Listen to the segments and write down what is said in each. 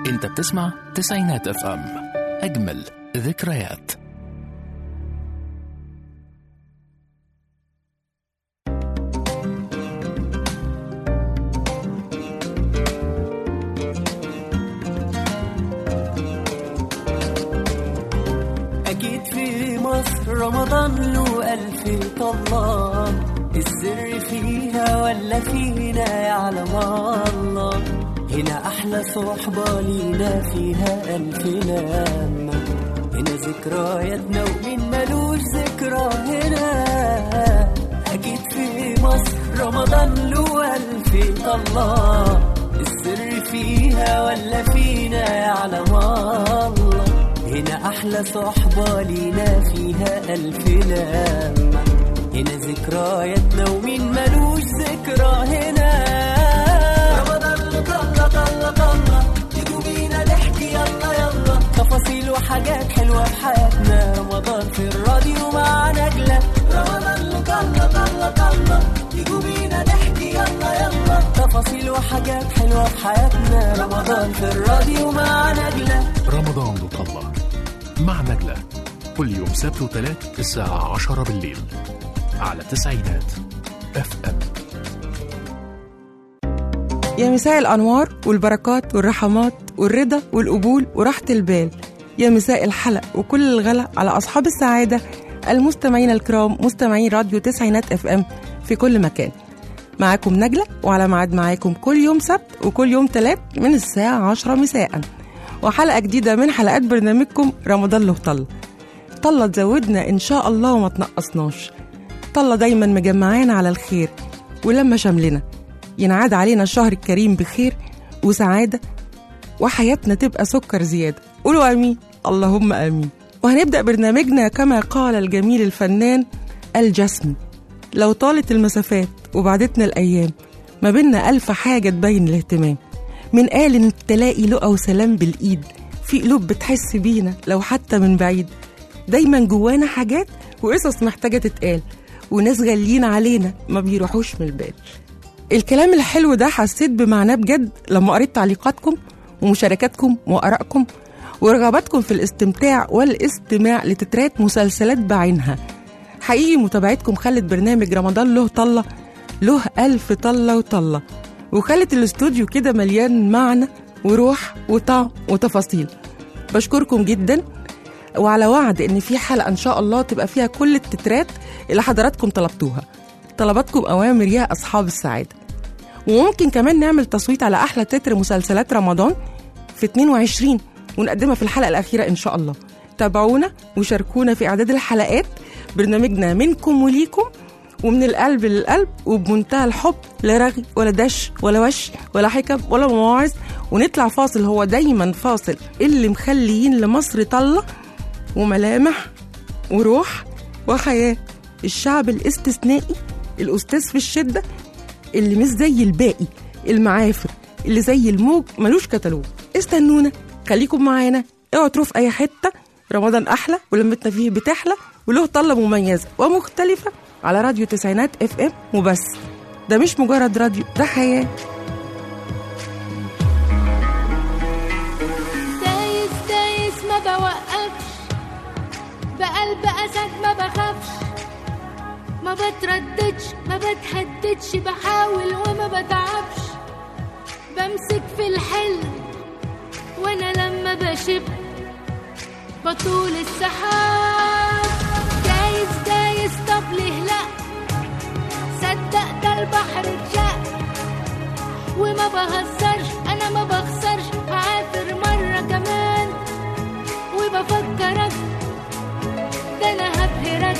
انت بتسمع تسعينات اف ام اجمل ذكريات أكيد في مصر رمضان له ألف طلال السر فيها ولا فينا يعلم الله هنا أحلى صحبة لينا فيها ألف لمة هنا ذكرياتنا ومين ملوش ذكرى هنا أكيد في مصر رمضان له ألف طلال السر فيها ولا فينا يعلم الله هنا أحلى صحبة لينا فيها ألف لمة هنا ذكرياتنا ومين ملوش ذكرى هنا رمضان طلة طلة طلة تيجوا بينا نحكي يلا يلا تفاصيل وحاجات حلوة في حياتنا رمضان في الراديو مع نجلة رمضان طلة طلة طلة تيجوا بينا نحكي يلا يلا تفاصيل وحاجات حلوة في حياتنا رمضان في الراديو مع نجلة رمضان ذو طلة مع نجلة كل يوم سبت وثلاث الساعة عشرة بالليل على تسعينات اف ام يا مساء الأنوار والبركات والرحمات والرضا والقبول وراحة البال يا مساء الحلق وكل الغلا على أصحاب السعادة المستمعين الكرام مستمعين راديو تسعينات اف ام في كل مكان معاكم نجلة وعلى ميعاد معاكم كل يوم سبت وكل يوم تلات من الساعة عشرة مساء وحلقة جديدة من حلقات برنامجكم رمضان له طلة طلة تزودنا إن شاء الله وما تنقصناش طلة دايما مجمعانا على الخير ولما شملنا ينعاد علينا الشهر الكريم بخير وسعادة وحياتنا تبقى سكر زيادة قولوا آمين اللهم آمين وهنبدأ برنامجنا كما قال الجميل الفنان الجسمي لو طالت المسافات وبعدتنا الأيام ما بينا ألف حاجة تبين الاهتمام من قال إن تلاقي لقا وسلام بالإيد في قلوب بتحس بينا لو حتى من بعيد دايما جوانا حاجات وقصص محتاجة تتقال وناس غاليين علينا ما بيروحوش من البال الكلام الحلو ده حسيت بمعناه بجد لما قريت تعليقاتكم ومشاركاتكم وآرائكم ورغباتكم في الاستمتاع والاستماع لتترات مسلسلات بعينها حقيقي متابعتكم خلت برنامج رمضان له طلة له ألف طلة وطلة وخلت الاستوديو كده مليان معنى وروح وطعم وتفاصيل بشكركم جدا وعلى وعد ان في حلقه ان شاء الله تبقى فيها كل التترات اللي حضراتكم طلبتوها طلباتكم اوامر يا اصحاب السعاده وممكن كمان نعمل تصويت على احلى تتر مسلسلات رمضان في 22 ونقدمها في الحلقه الاخيره ان شاء الله تابعونا وشاركونا في اعداد الحلقات برنامجنا منكم وليكم ومن القلب للقلب وبمنتهى الحب لا رغي ولا دش ولا وش ولا حكم ولا مواعظ ونطلع فاصل هو دايما فاصل اللي مخليين لمصر طله وملامح وروح وحياه الشعب الاستثنائي الاستاذ في الشده اللي مش زي الباقي المعافر اللي زي الموج ملوش كتالوج استنونا خليكم معانا اوعوا تروحوا في اي حته رمضان احلى ولمتنا فيه بتحلى وله طله مميزه ومختلفه على راديو تسعينات اف ام وبس ده مش مجرد راديو ده حياه دايس دايس ما بوقفش بقلب أسد ما بخافش ما بترددش ما بتهددش بحاول وما بتعبش بمسك في الحلم وانا لما بشب بطول السحاب دايس دايس طب ليه لا صدق ده البحر اتشق وما بهزرش انا ما بخسرش هعافر مرة كمان وبفكرك ده انا هبهرك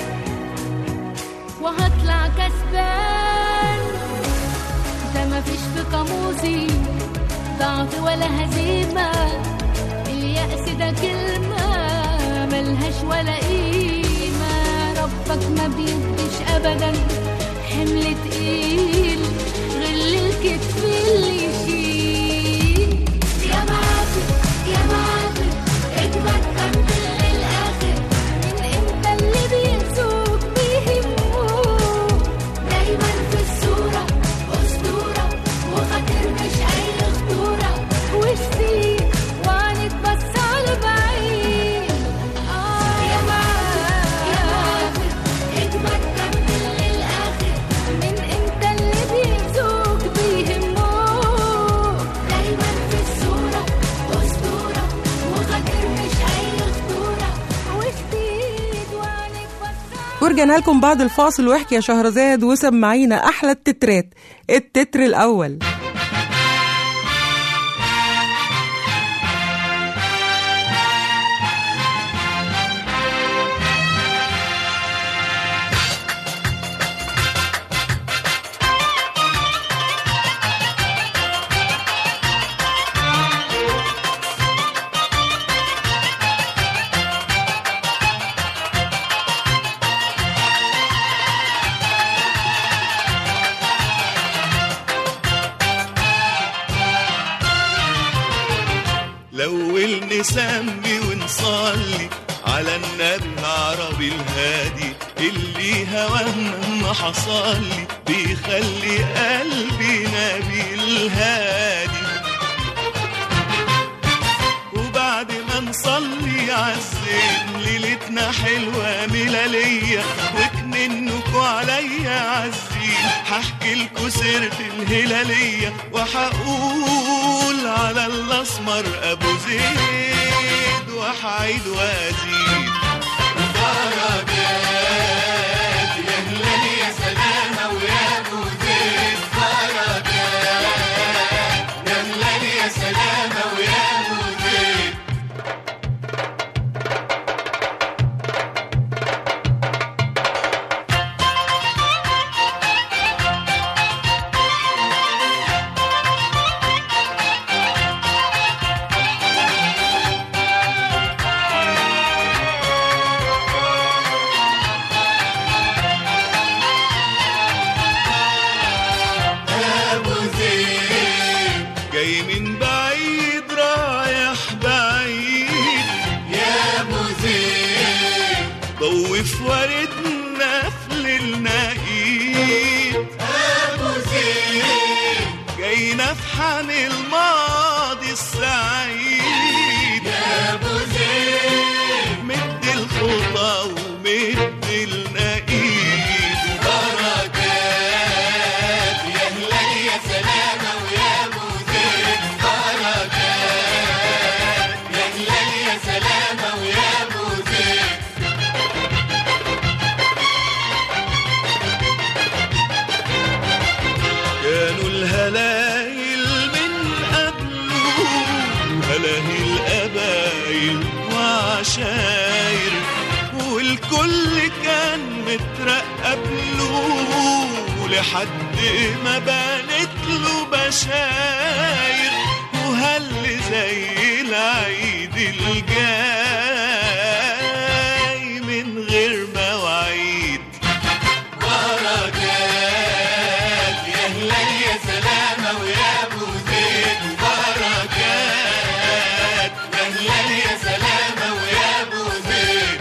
وهطلع كسبان ده مفيش في قاموسي ضعف ولا هزيمة اليأس ده كلمة ملهاش ولا قيمة ربك ما بيديش أبدا حمل تقيل غل الكتف اللي يشيل يا معافر يا معافر اجمد كمل للآخر من امتى اللي بينسوك بيهموك دايما في الصورة أسطورة وخاطر مش أي خطورة وشتيك ورجعنا لكم بعد الفاصل واحكي يا شهرزاد وسمعينا احلى التترات التتر الاول الأول نسمي ونصلي على النبي العربي الهادي اللي هواه مهما حصلي بيخلي قلبي نبي الهادي وبعد ما نصلي عالزين ليلتنا حلوة ملالية وكمنكوا عليا عزين هحكي لكوا سيرة الهلالية وهقول على الأسمر أبو زيد وحعيد وأزيد بركات يا هلال يا سلامة ويا أبو زيد بركات يا هلال يا سلامة ويا أبو زيد أبو زيد جاي من بعيد رايح بعيد يا أبو زيد ضوف وردنا في النقيد أبو زيد جاي نفحن الماضي السعيد يا أبو زيد مد الخطى ومد النقيد بركات يا هلال يا سلامة ويا أبو زيد بركات يا هلال يا سلامة ويا أبو زيد كانوا الهلايل من قبله هلاهي القبايل وعشاير والكل كان مترقب له لحد ما بانت له بشاير وهل زي العيد الجاي من غير مواعيد بركات يا هلال يا سلامة ويا أبو زيد بركات يا هلال يا سلامة ويا أبو زيد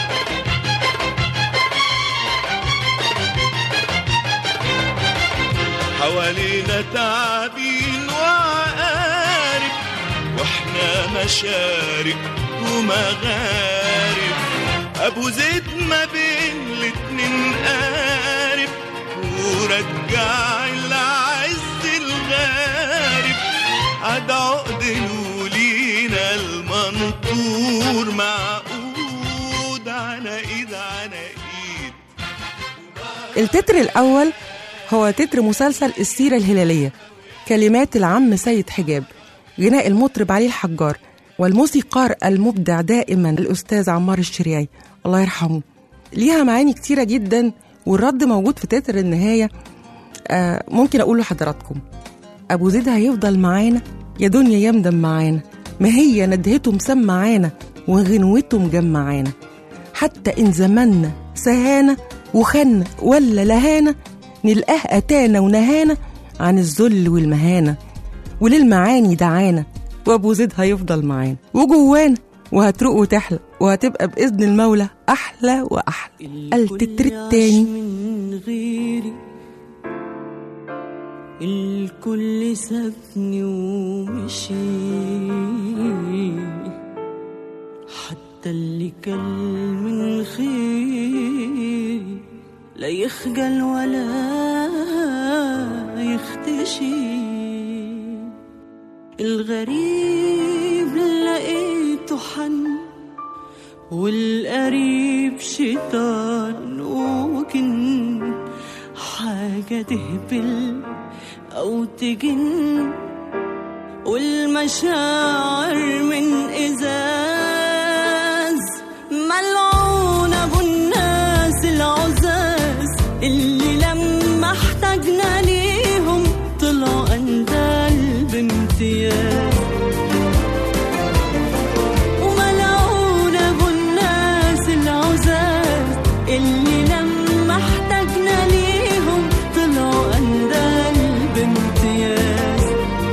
حوالينا تعابين وعقارب واحنا مشارق ومغارب ابو زيد ما بين الاتنين قارب ورجع العز الغارب عد عقد لولينا المنطور معقود على ايد على ايد التتر الأول هو تتر مسلسل السيرة الهلالية كلمات العم سيد حجاب غناء المطرب علي الحجار والموسيقار المبدع دائما الأستاذ عمار الشريعي الله يرحمه ليها معاني كتيرة جدا والرد موجود في تتر النهاية آه ممكن أقول لحضراتكم أبو زيد هيفضل معانا يا دنيا يمدم معانا ما هي ندهته مسمعانا وغنوته مجمعانا حتى إن زماننا سهانا وخنا ولا لهانا نلقاه أتانا ونهانا عن الذل والمهانة وللمعاني دعانا وأبو زيد هيفضل معانا وجوانا وهتروق وتحلى وهتبقى بإذن المولى أحلى وأحلى التتر التاني من غيري الكل سابني ومشي حتى اللي كان من خيري لا يخجل ولا يختشي الغريب لقيته حن والقريب شيطان وجن حاجة تهبل أو تجن والمشاعر من إزاز ملعون أبو الناس العزاز اللي لما احتاجنا ليهم طلعوا أندال بامتياز وملعون أبو الناس العزاز اللي لما احتاجنا ليهم طلعوا أندال بامتياز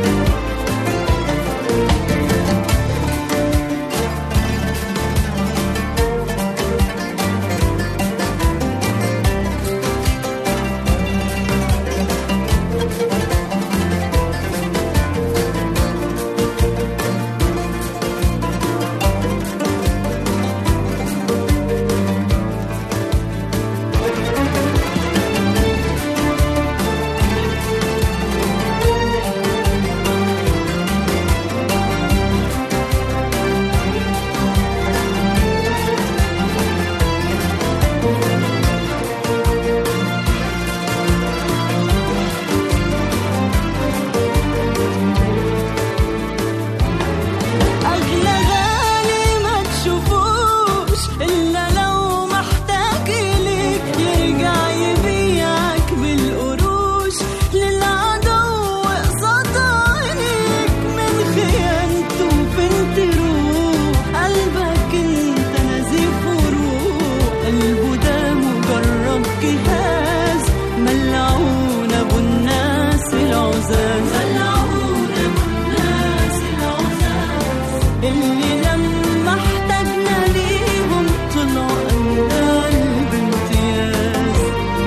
أغلى غالي ما تشوفوش إلا لو محتاج إليك يرجع يبيعك بالقروش للعدو قصاد عينيك من خيانته فين تروح قلبك انت نزيف وروح قلبه ده مجرد جهاز ملعون ابو الناس العزاز ملعون ابو الناس العزاز اللي لما احتاجنا ليهم طلعوا أندال بامتياز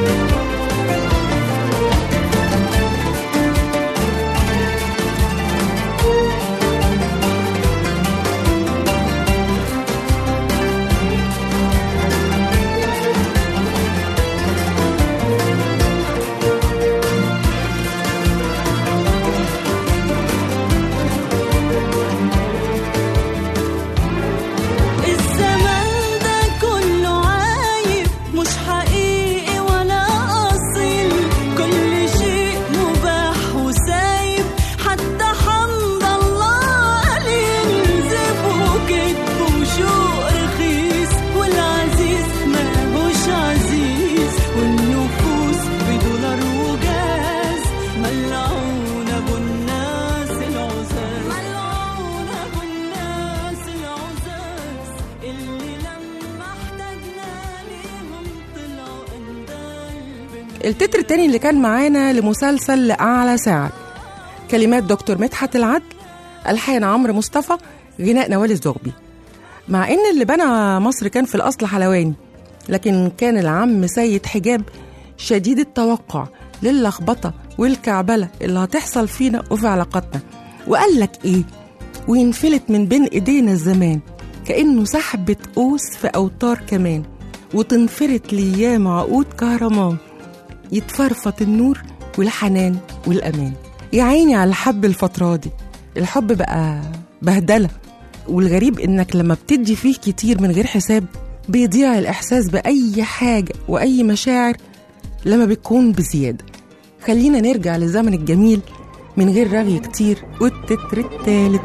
الزمن ده كله عايب مش حقيقي ولا أصيل كل شيء مباح وسايب حتى حمد الله قليل زف وكذب وشوق رخيص والعزيز ماهوش عزيز والنفوس بدولار وجاز ملعون أبو الناس العزاز ملعون أبو الناس العزاز اللي لما احتاجنا ليهم طلعوا أندال التتر التاني اللي كان معانا لمسلسل لأعلى ساعة كلمات دكتور مدحت العدل ألحان عمرو مصطفى غناء نوال الزغبي مع إن اللي بنى مصر كان في الأصل حلواني لكن كان العم سيد حجاب شديد التوقع للخبطة والكعبلة اللي هتحصل فينا وفي علاقاتنا وقال لك إيه وينفلت من بين إيدينا الزمان كأنه سحبة قوس في أوتار كمان وتنفرت ليام عقود كهرمان يتفرفط النور والحنان والأمان يا عيني على الحب الفترة دي الحب بقى بهدلة والغريب إنك لما بتدي فيه كتير من غير حساب بيضيع الإحساس بأي حاجة وأي مشاعر لما بتكون بزيادة خلينا نرجع للزمن الجميل من غير رغي كتير والتتر التالت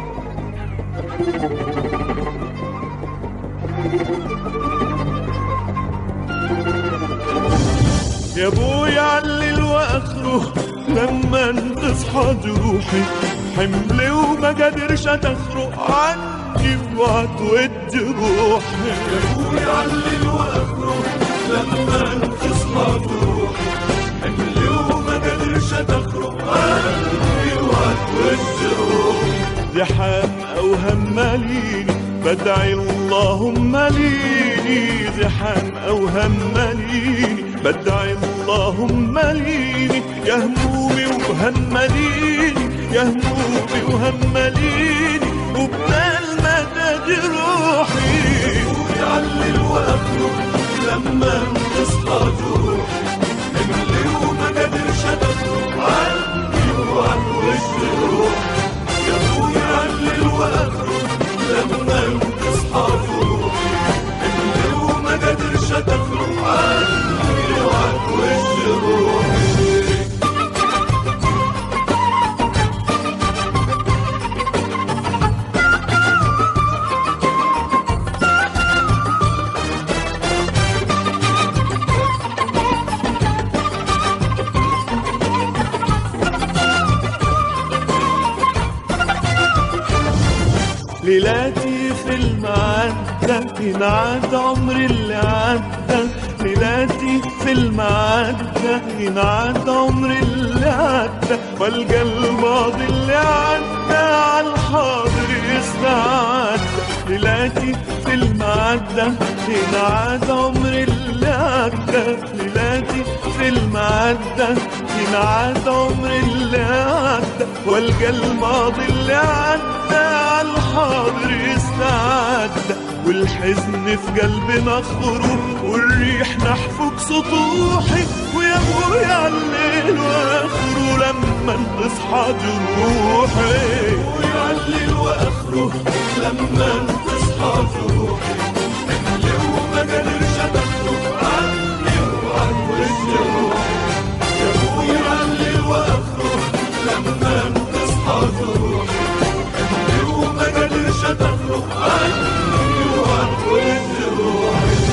يا ابويا علل واخره لما تصحى جروحي حملي وما قادرش تخرق عني وهتود روحي يا ابويا علل واخره لما تصحى جروحي حملي وما قادرش تخرق عني وهتود روحي زحام او هماليني بدعي اللهم ليني زحام او هماليني بدعي اللهم ليني يا همومي وهمليني يا همومي وهمليني وبدال مدى روحي ويعلل واخرج لما تصحى جروحي حملي وما قادرش تخرج عني وعن وش روحي يا ابويا علل واخرج لما تصحى جروحي ليلاتي في المعدة ينعاد عمري اللي عدى ليلاتي في المعدة ينعاد عمري اللي عدى والقى الماضي اللي عدى على الحاضر يستعدى ليلاتي في المعدة ينعاد عمري اللي عدى ليلاتي في المعدة ينعاد عمري اللي عدى والقى الماضي اللي عدى على الحاضر يستعدى والحزن في قلبنا خروج والريح نحفك سطوحي ويا ابويا على الليل واخره لما تصحى جروحي ويا على الليل واخره لما تصحى جروحي اللي ما قدرش ادخله عني وعن وش روحي يا ابويا على الليل واخره لما تصحى جروحي اللي ما قدرش ادخله عني وعن وش روحي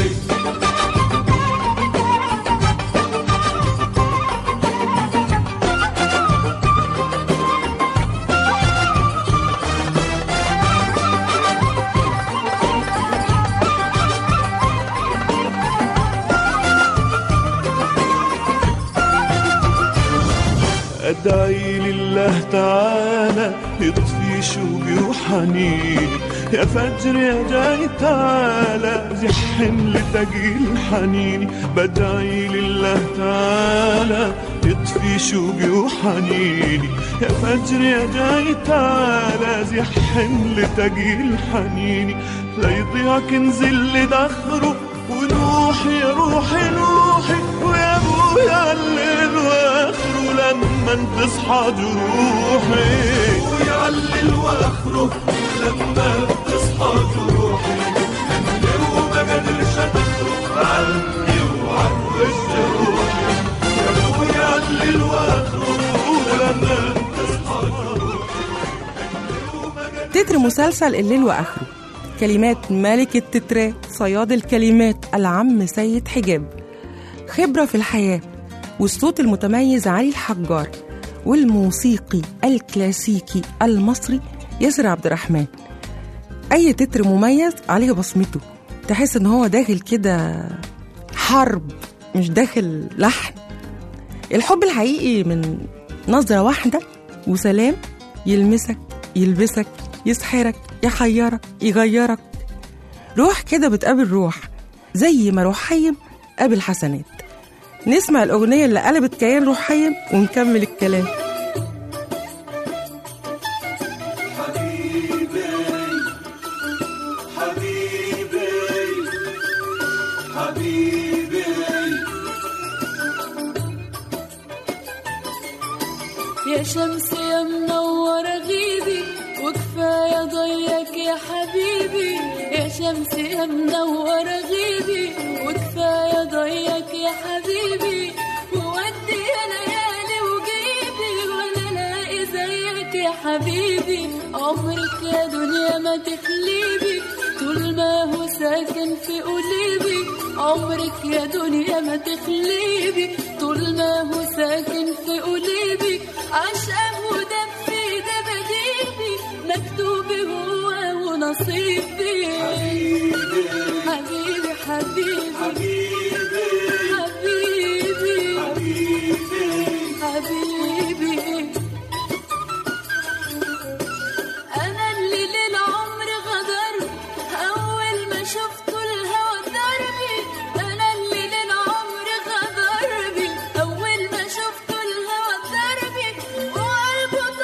أدعي لله تعالى يطفي شوقي وحنيني يا فجر يا جاي تعالى زح حمل تقيل حنيني بدعي لله تعالى يطفي شوقي وحنيني يا فجر يا جاي تعالى زح حمل تقيل حنيني لا يضيع كنز اللي دخره ونوحي يا روحي نوحي ويا ابويا الليل واخره لما تصحى جروحي ويا الليل واخره لما تصحى جروحي اللي وما قدرش ادخله عني وعن وش روحي يا ابويا الليل واخره لما تصحى جروحي تتر مسلسل الليل واخره كلمات ملك التترات صياد الكلمات العم سيد حجاب خبرة في الحياة والصوت المتميز علي الحجار والموسيقي الكلاسيكي المصري ياسر عبد الرحمن أي تتر مميز عليه بصمته تحس إن هو داخل كده حرب مش داخل لحن الحب الحقيقي من نظرة واحدة وسلام يلمسك يلبسك يسحرك يحيرك يغيرك روح كده بتقابل روح زي ما رحيم قابل حسنات نسمع الأغنية اللي قلبت كيان رحيم ونكمل الكلام يا شمس يا منورة غيبي وكفاية ضيك يا حبيبي يا شمس يا منورة غيبي وكفاية ضيك يا حبيبي وودي يا ليالي وجيبي ولا لاقي زيك يا حبيبي عمرك يا دنيا ما تخليبي طول ما هو ساكن في قلبي عمرك يا دنيا ما تخليبي طول ما هو ساكن في قلبي عشقه ودم في دباديبي مكتوبي هو ونصيبي حبيبي حبيبي حبيبي حبيبي أنا اللي للعمر غدر أول ما شفته الهوى دربي أنا اللي للعمر غدر بي أول ما شفته الهوى دربي وقلبه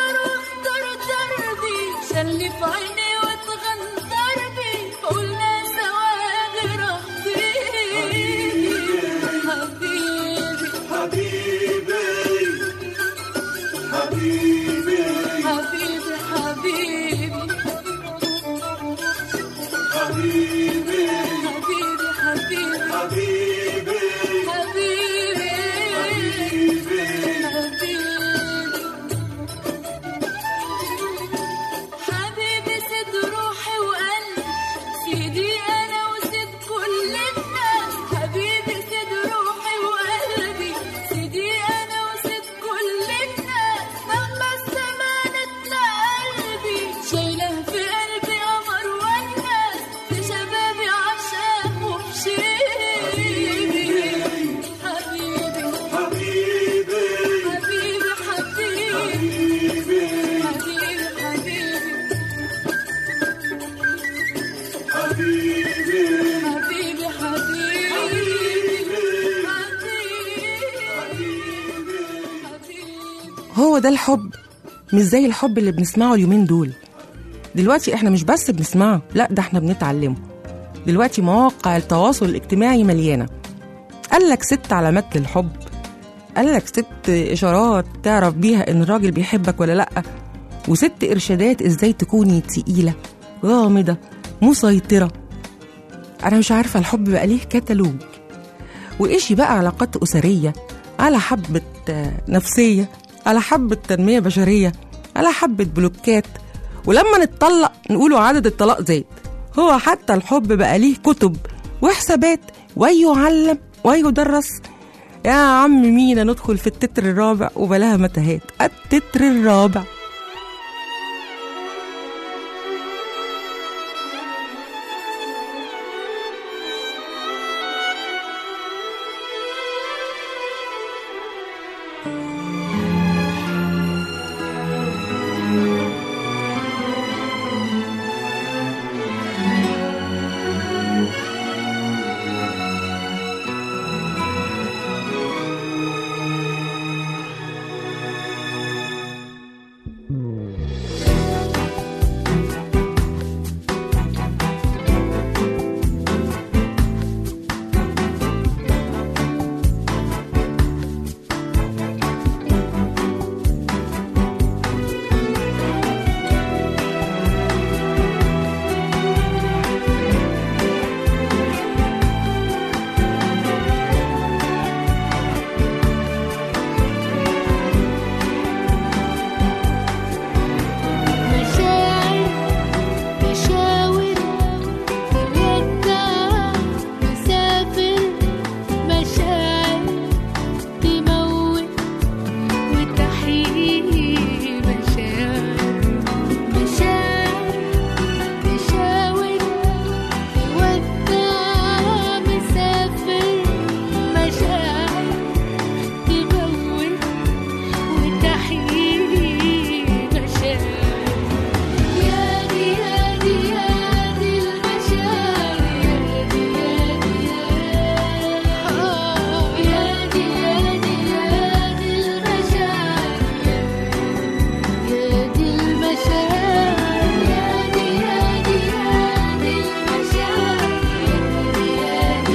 هو ده الحب مش زي الحب اللي بنسمعه اليومين دول دلوقتي احنا مش بس بنسمعه لا ده احنا بنتعلمه دلوقتي مواقع التواصل الاجتماعي مليانة قال لك ست علامات للحب قال لك ست إشارات تعرف بيها إن الراجل بيحبك ولا لأ وست إرشادات إزاي تكوني تقيلة غامضة مسيطرة أنا مش عارفة الحب بقى ليه كتالوج وإيش بقى علاقات أسرية على حبة آه، نفسية على حبة تنمية بشرية على حبة بلوكات ولما نتطلق نقولوا عدد الطلاق زاد هو حتى الحب بقى ليه كتب وحسابات ويعلم ويدرس يا عم مينا ندخل في التتر الرابع وبلاها متاهات التتر الرابع مشاعر مشاور تودع مسافر مشاعر تموت وتحيي مشاعر مشاعر مشاور تودع مسافر مشاعر تموت وتحيي مشاعر يا دي يا دي يا دي المشاعر يا دي يا دي يا دي يا دي يا دي المشاعر يا دي المشاعر يا دي يا دي يا دي المشاعر يا دي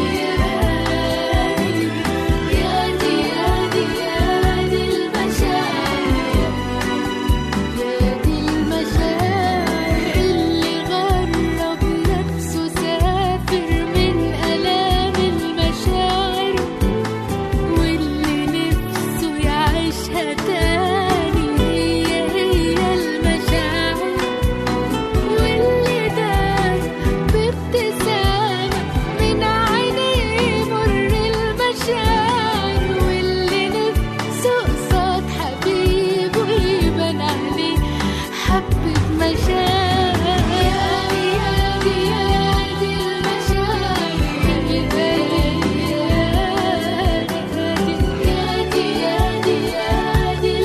يا دي يا دي يا دي المشاعر يا دي المشاعر اللي غرب نفسه سافر من آلام المشاعر واللي نفسه يعيشها تاني هي هي المشاعر واللي دار بابتسامة من عينيه مر المشاعر واللي نفسه قصاد حبيبه يبان عليه حبة مشاعر يا دي يا دي يا دي المشاعر يا دي يا دي يا دي يا دي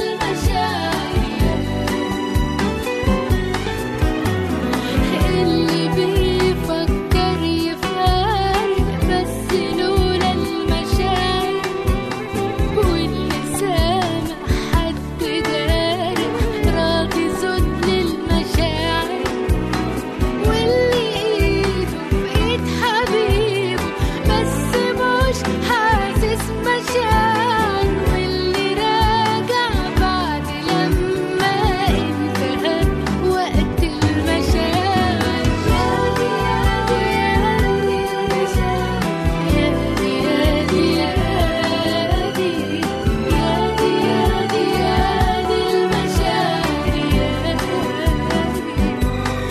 المشاعر اللي بيفكر يفارق بس لولا المشاعر واللي سامع حد جارح راضي ذل المشاعر واللي ايده بايد حبيبه بس مش حاسس مشاعر واللي راجع بعد لما انتهى وقت المشاعر يا دي يا دي يا دي المشاعر يا دي يا دي يا دي يا دي يا دي يا دي المشاعر يا دي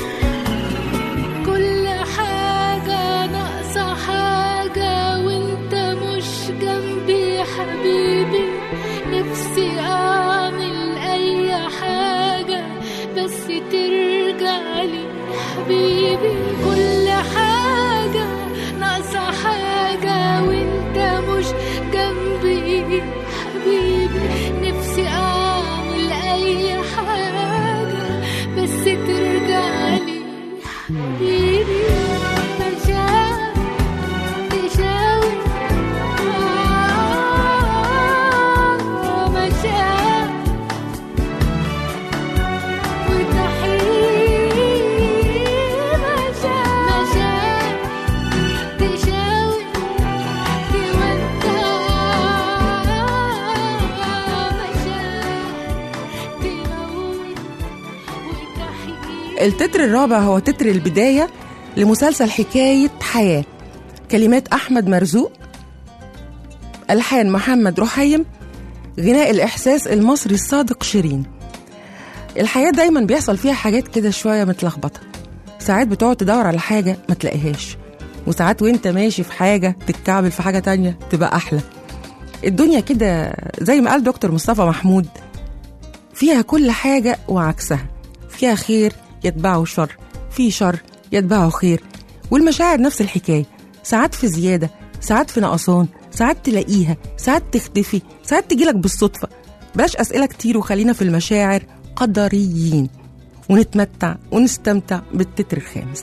كل حاجة ناقصة حاجة وانت مش جنبي حبيبي نفسي اعمل اي حاجة بس ترجع لي حبيبي كل حاجة ناقصة حاجة وانت مش جنبي حبيبي نفسي اعمل اي حاجة بس ترجع لي حبيبي مشاعر تشاور آه، مشاعر التتر الرابع هو تتر البداية لمسلسل حكاية حياة كلمات أحمد مرزوق ألحان محمد رحيم غناء الإحساس المصري الصادق شيرين الحياة دايما بيحصل فيها حاجات كده شوية متلخبطة ساعات بتقعد تدور على حاجة ما تلاقيهاش وساعات وانت ماشي في حاجة تتكعبل في حاجة تانية تبقى أحلى الدنيا كده زي ما قال دكتور مصطفى محمود فيها كل حاجة وعكسها فيها خير يتبعه شر في شر يتبعه خير والمشاعر نفس الحكاية ساعات في زيادة ساعات في نقصان ساعات تلاقيها ساعات تختفي ساعات تجيلك بالصدفة بلاش أسئلة كتير وخلينا في المشاعر قدريين ونتمتع ونستمتع بالتتر الخامس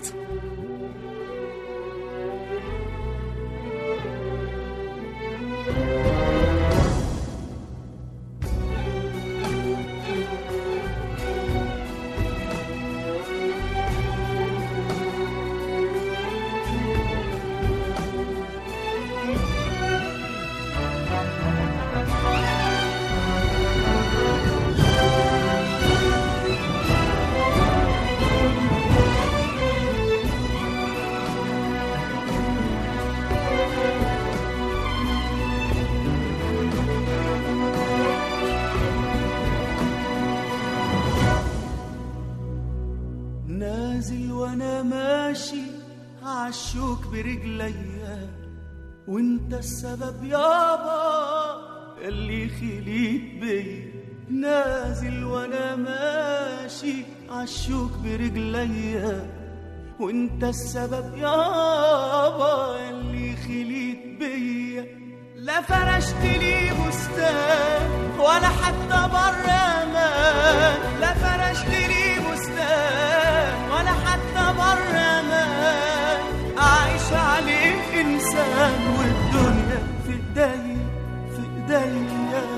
نازل وانا ماشي عالشوك برجليا وانت السبب يابا اللي خليت بيا نازل وانا ماشي عالشوك برجليا وانت السبب يابا اللي خليت بيا لا فرشت لي بستان ولا حتى بر امان لا فرشت لي بستان ولا حتى بر امان اعيش عليه انسان والدنيا في ايديا في ايديا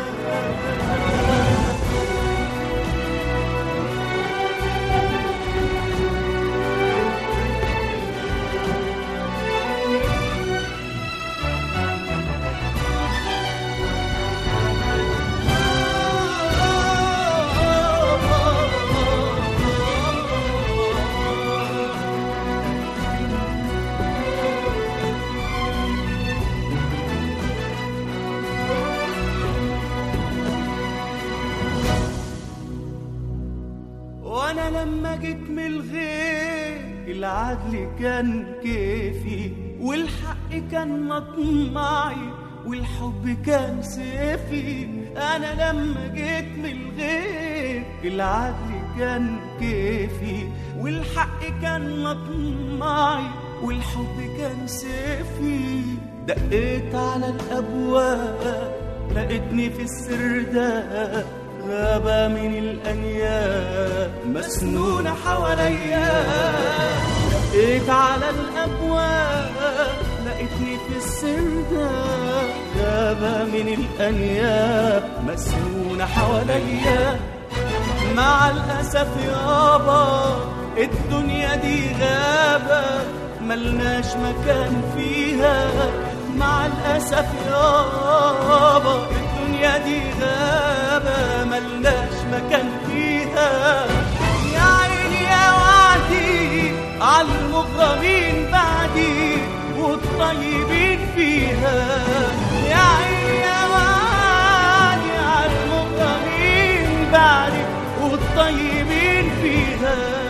وانا لما جيت من الغير العدل كان كيفي والحق كان مطمعي والحب كان سيفي انا لما جيت من الغير العدل كان كيفي والحق كان مطمعي والحب كان سيفي دقيت على الابواب لقيتني في السر ده غابة من الأنياب مسنونة حواليا دقيت على الأبواب لقيتني في السر ده غابة من الأنياب مسنونة حواليا مع الأسف يابا الدنيا دي غابة ملناش مكان فيها مع الأسف يابا الدنيا دي غابة ملناش مكان فيها يا عيني يا وعدي على المغرمين بعدي والطيبين فيها يا عيني يا وعدي على المغرمين بعدي والطيبين فيها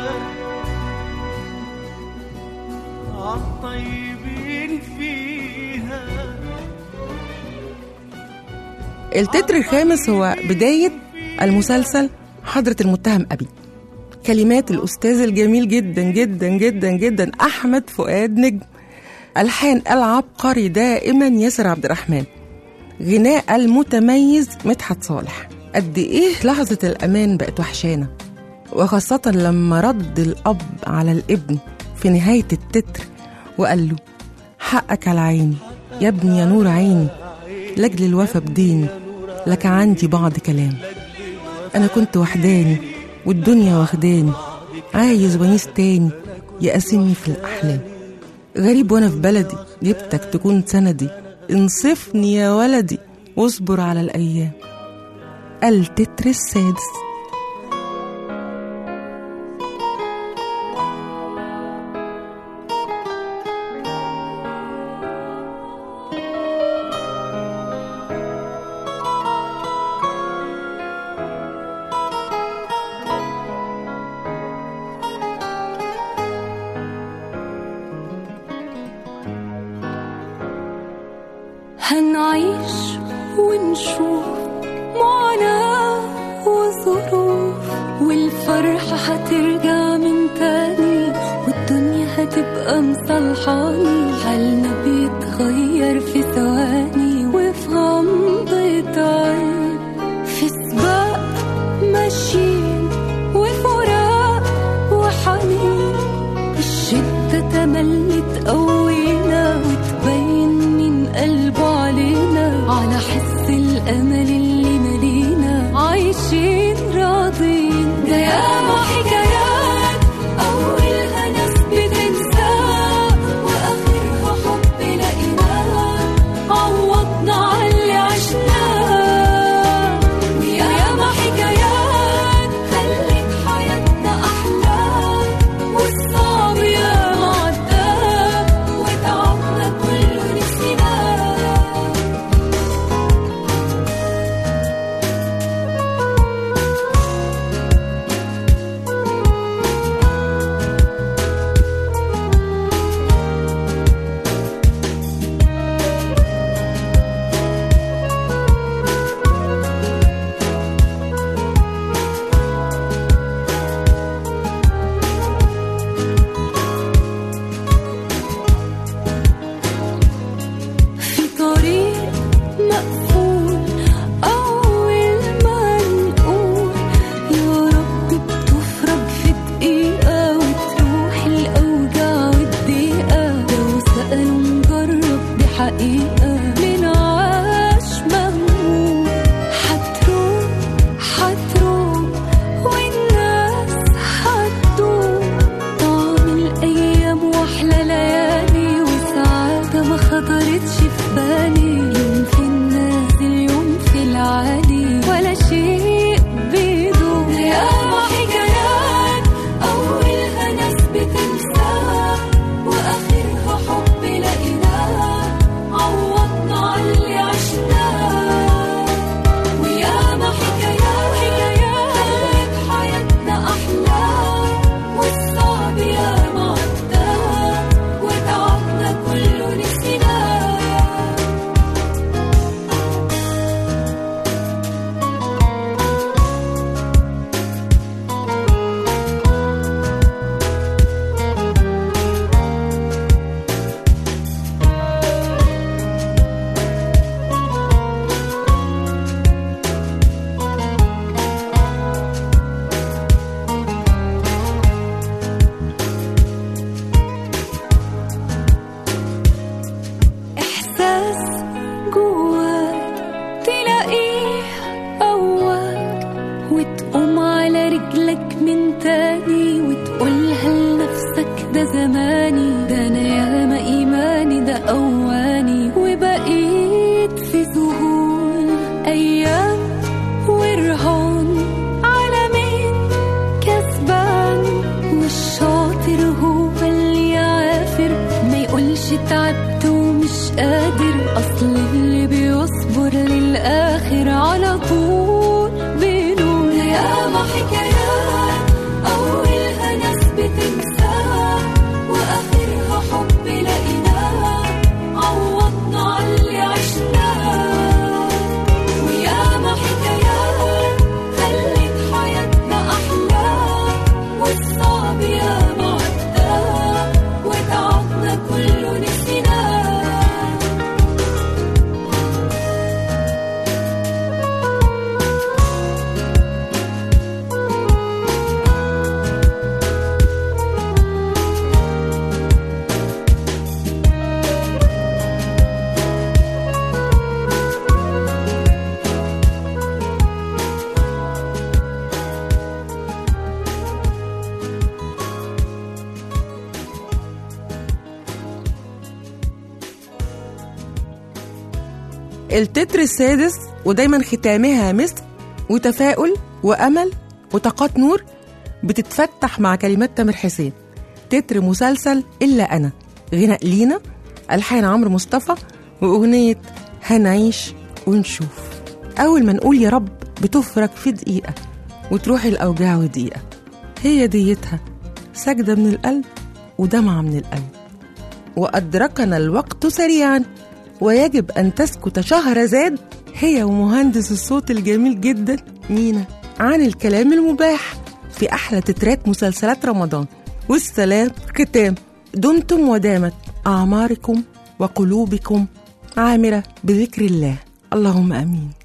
عالطيبين فيها التتر الخامس هو بداية المسلسل حضرة المتهم أبي كلمات الأستاذ الجميل جدا جدا جدا جدا أحمد فؤاد نجم ألحان العبقري دائما ياسر عبد الرحمن غناء المتميز مدحت صالح قد إيه لحظة الأمان بقت وحشانة وخاصة لما رد الأب على الابن في نهاية التتر وقال له حقك على عيني يا ابني يا نور عيني لاجل الوفا بديني لك عندي بعض كلام أنا كنت وحداني والدنيا واخداني عايز ونيس تاني يقاسمني في الأحلام غريب وأنا في بلدي جبتك تكون سندي انصفني يا ولدي واصبر على الأيام التتر السادس هنعيش ونشوف معاناة وظروف والفرحة هترجع من تاني والدنيا هتبقى مصالحاني حالنا بيتغير في ثواني وفي غمضة عين في سباق ماشيين وفراق وحنين الشدة تملي تقوينا وتبين من قلبه علينا على حس الأمل اللي ملينا عايشين راضين ده ياما حكايات أولها ناس بتنساه وآخرها حب لقيناه عوضنا على اللي عشناه وياما حكايات خلت حياتنا أحلى والصعب ياما عداه وتعبنا كله نسيناه في طريق مقفول أول ما نقول يا رب بتفرج في دقيقة وتروح الأوجاع والضيقة لو سألوا نجرب دي حقيقة من عاش مهموم هتروح هتروح والناس هتدوم طعم الأيام وأحلى ليالي وسعادة ما خطرتش في بالي يوم في النازل يوم في العالي ولا شيء بيدوم ياما حكايات أولها ناس بتنساها وآخرها حب لقيناها عوضنا على اللي عشناه وياما حكايات حكايات خلت حياتنا أحلى والصعب ياما عداه وتعبنا كله نسيناه إحساس جواك تلاقيه قواك وتقوم على رجلك من تاني وتقولها لنفسك ده زماني ده أنا ياما إيماني ده أواني وبقيت في ذهول أيام ورهان على مين كسبان والشاطر هو اللي يعافر ما يقولش تعبت ومش قادر اصل اللي بيصبر للاخر على طول بينول ياما حكايات اولها ناس بتنساها واخرها حب لقيناها عوضنا على اللي عشناه وياما حكايات خلت حياتنا أحلى والصعب ياما عداه وتعبنا كله نسيناه التتر السادس ودايما ختامها مسك وتفاؤل وأمل وطاقات نور بتتفتح مع كلمات تامر حسين تتر مسلسل إلا أنا غناء لينا ألحان عمرو مصطفى وأغنية هنعيش ونشوف أول ما نقول يا رب بتفرج في دقيقة وتروح الأوجاع ودقيقة هي ديتها سجدة من القلب ودمعة من القلب وأدركنا الوقت سريعا ويجب أن تسكت شهرزاد هي ومهندس الصوت الجميل جدا مينا عن الكلام المباح في أحلى تترات مسلسلات رمضان والسلام ختام دمتم ودامت أعماركم وقلوبكم عامرة بذكر الله اللهم آمين